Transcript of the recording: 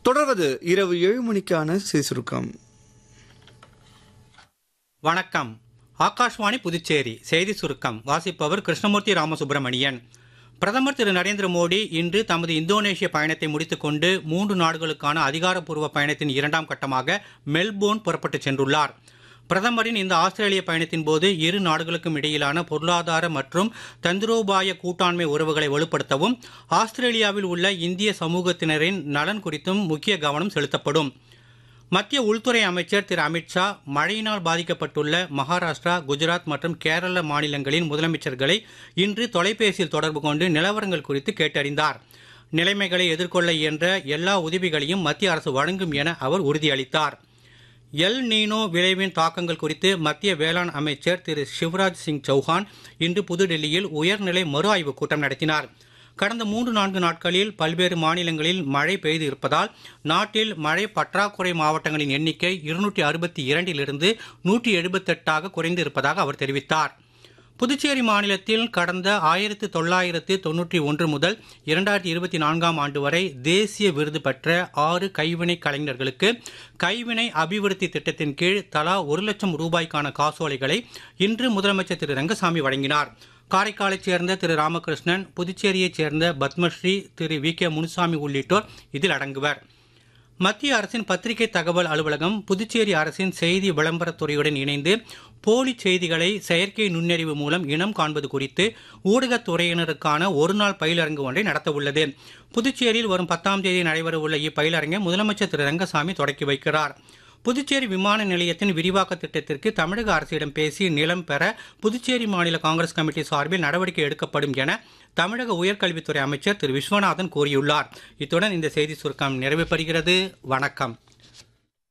தொடர்வது இரவு ஏழு மணிக்கான செய்தி சுருக்கம் வணக்கம் ஆகாஷ்வாணி புதுச்சேரி செய்தி சுருக்கம் வாசிப்பவர் கிருஷ்ணமூர்த்தி ராமசுப்பிரமணியன் பிரதமர் திரு நரேந்திர மோடி இன்று தமது இந்தோனேஷிய பயணத்தை முடித்துக்கொண்டு மூன்று நாடுகளுக்கான அதிகாரப்பூர்வ பயணத்தின் இரண்டாம் கட்டமாக மெல்போர்ன் புறப்பட்டுச் சென்றுள்ளார் பிரதமரின் இந்த ஆஸ்திரேலிய பயணத்தின் போது இரு நாடுகளுக்கும் இடையிலான பொருளாதார மற்றும் தந்திரோபாய கூட்டாண்மை உறவுகளை வலுப்படுத்தவும் ஆஸ்திரேலியாவில் உள்ள இந்திய சமூகத்தினரின் நலன் குறித்தும் முக்கிய கவனம் செலுத்தப்படும் மத்திய உள்துறை அமைச்சர் திரு அமித்ஷா மழையினால் பாதிக்கப்பட்டுள்ள மகாராஷ்டிரா குஜராத் மற்றும் கேரள மாநிலங்களின் முதலமைச்சர்களை இன்று தொலைபேசியில் தொடர்பு கொண்டு நிலவரங்கள் குறித்து கேட்டறிந்தார் நிலைமைகளை எதிர்கொள்ள இயன்ற எல்லா உதவிகளையும் மத்திய அரசு வழங்கும் என அவர் உறுதியளித்தார் எல் நீனோ விளைவின் தாக்கங்கள் குறித்து மத்திய வேளாண் அமைச்சர் திரு சிவராஜ் சிங் சௌஹான் இன்று புதுடெல்லியில் உயர்நிலை மறு ஆய்வுக் கூட்டம் நடத்தினார் கடந்த மூன்று நான்கு நாட்களில் பல்வேறு மாநிலங்களில் மழை பெய்து இருப்பதால் நாட்டில் மழை பற்றாக்குறை மாவட்டங்களின் எண்ணிக்கை இருநூற்றி அறுபத்தி இரண்டிலிருந்து நூற்றி எழுபத்தெட்டாக குறைந்து இருப்பதாக அவர் தெரிவித்தார் புதுச்சேரி மாநிலத்தில் கடந்த ஆயிரத்து தொள்ளாயிரத்து தொன்னூற்றி ஒன்று முதல் இரண்டாயிரத்தி இருபத்தி நான்காம் ஆண்டு வரை தேசிய விருது பெற்ற ஆறு கைவினை கலைஞர்களுக்கு கைவினை அபிவிருத்தி திட்டத்தின் கீழ் தலா ஒரு லட்சம் ரூபாய்க்கான காசோலைகளை இன்று முதலமைச்சர் திரு ரங்கசாமி வழங்கினார் காரைக்காலைச் சேர்ந்த திரு ராமகிருஷ்ணன் புதுச்சேரியைச் சேர்ந்த பத்மஸ்ரீ திரு வி கே முனுசாமி உள்ளிட்டோர் இதில் அடங்குவர் மத்திய அரசின் பத்திரிகை தகவல் அலுவலகம் புதுச்சேரி அரசின் செய்தி விளம்பரத்துறையுடன் இணைந்து போலி செய்திகளை செயற்கை நுண்ணறிவு மூலம் இனம் காண்பது குறித்து ஊடகத்துறையினருக்கான ஒருநாள் பயிலரங்கு ஒன்றை நடத்தவுள்ளது புதுச்சேரியில் வரும் பத்தாம் தேதி நடைபெறவுள்ள இப்பயிலரங்கை முதலமைச்சர் திரு ரங்கசாமி தொடக்கி வைக்கிறார் புதுச்சேரி விமான நிலையத்தின் விரிவாக்க திட்டத்திற்கு தமிழக அரசிடம் பேசி நிலம் பெற புதுச்சேரி மாநில காங்கிரஸ் கமிட்டி சார்பில் நடவடிக்கை எடுக்கப்படும் என தமிழக உயர்கல்வித்துறை அமைச்சர் திரு விஸ்வநாதன் கூறியுள்ளார் இத்துடன் இந்த செய்தி சுருக்கம் நிறைவு பெறுகிறது வணக்கம்